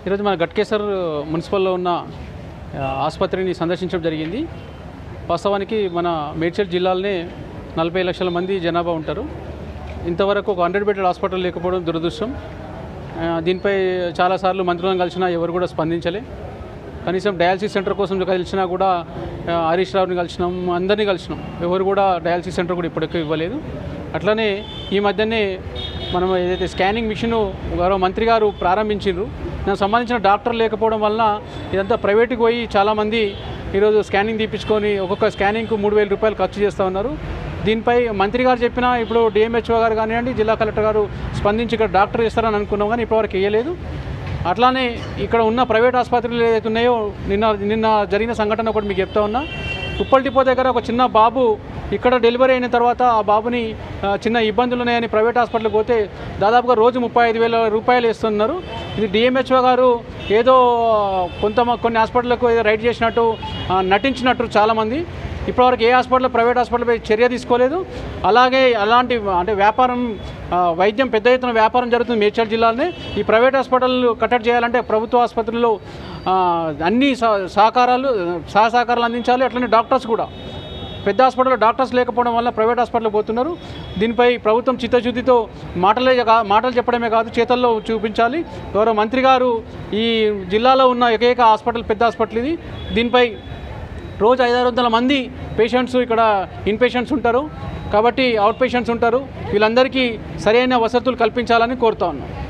ఈరోజు మన గట్కేసర్ మున్సిపల్లో ఉన్న ఆ, ఆసుపత్రిని సందర్శించడం జరిగింది వాస్తవానికి మన మేడ్చల్ జిల్లాలోనే నలభై లక్షల మంది జనాభా ఉంటారు ఇంతవరకు ఒక హండ్రెడ్ బెడెడ్ హాస్పిటల్ లేకపోవడం దురదృష్టం ఆ, దీనిపై చాలాసార్లు మంత్రులను కలిసినా ఎవరు కూడా స్పందించలే కనీసం డయాలసిస్ సెంటర్ కోసం కలిసినా కూడా ఆ, హరీష్ రావుని కలిసినాం అందరినీ కలిసినాం ఎవరు కూడా డయాలసిస్ సెంటర్ కూడా ఇప్పటికీ ఇవ్వలేదు అట్లనే ఈ మధ్యనే మనం ఏదైతే స్కానింగ్ మిషన్ గౌరవ మంత్రి గారు ప్రారంభించారు దానికి సంబంధించిన డాక్టర్ లేకపోవడం వలన ఇదంతా ప్రైవేట్కి పోయి చాలామంది ఈరోజు స్కానింగ్ తీపించుకొని ఒక్కొక్క స్కానింగ్కు మూడు వేల రూపాయలు ఖర్చు చేస్తూ ఉన్నారు దీనిపై మంత్రి గారు చెప్పినా ఇప్పుడు డిఎంహెచ్ఓ గారు కానివ్వండి జిల్లా కలెక్టర్ గారు స్పందించి ఇక్కడ డాక్టర్ ఇస్తారని అనుకున్నాం కానీ ఇప్పటివరకు వేయలేదు అట్లానే ఇక్కడ ఉన్న ప్రైవేట్ ఆసుపత్రులు ఏదైతే ఉన్నాయో నిన్న నిన్న జరిగిన సంఘటన ఒకటి మీకు చెప్తా ఉన్నా ఉప్పల్ డిపో దగ్గర ఒక చిన్న బాబు ఇక్కడ డెలివరీ అయిన తర్వాత ఆ బాబుని ఆ, చిన్న ఇబ్బందులు ఉన్నాయని ప్రైవేట్ హాస్పిటల్కి పోతే దాదాపుగా రోజు ముప్పై ఐదు వేల రూపాయలు ఇస్తున్నారు ఇది డిఎంహెచ్ఓ గారు ఏదో కొంత కొన్ని హాస్పిటల్లకు ఏదో రైడ్ చేసినట్టు ఆ, నటించినట్టు చాలామంది ఇప్పటివరకు ఏ హాస్పిటల్ ప్రైవేట్ హాస్పిటల్పై చర్య తీసుకోలేదు అలాగే అలాంటి అంటే వ్యాపారం ఆ, వైద్యం పెద్ద ఎత్తున వ్యాపారం జరుగుతుంది మేడ్చల్ జిల్లాలోనే ఈ ప్రైవేట్ హాస్పిటల్ కట్టడి చేయాలంటే ప్రభుత్వ ఆసుపత్రుల్లో ఆ, అన్ని సహ- సహకారాలు సహ సహకారాలు అందించాలి అట్లనే డాక్టర్స్ కూడా పెద్ద హాస్పిటల్లో డాక్టర్స్ లేకపోవడం వల్ల ప్రైవేట్ హాస్పిటల్కి పోతున్నారు దీనిపై ప్రభుత్వం చిత్తశుద్ధితో మాటలే కా- మాటలు చెప్పడమే కాదు చేతల్లో చూపించాలి గౌరవ మంత్రి గారు ఈ జిల్లాలో ఉన్న ఏకైక హాస్పిటల్ పెద్ద హాస్పిటల్ ఇది దీనిపై రోజు ఐదారు వందల మంది పేషెంట్స్ ఇక్కడ ఇన్ పేషెంట్స్ ఉంటారు కాబట్టి అవుట్ పేషెంట్స్ ఉంటారు వీళ్ళందరికీ సరైన వసతులు కల్పించాలని కోరుతా ఉన్నాం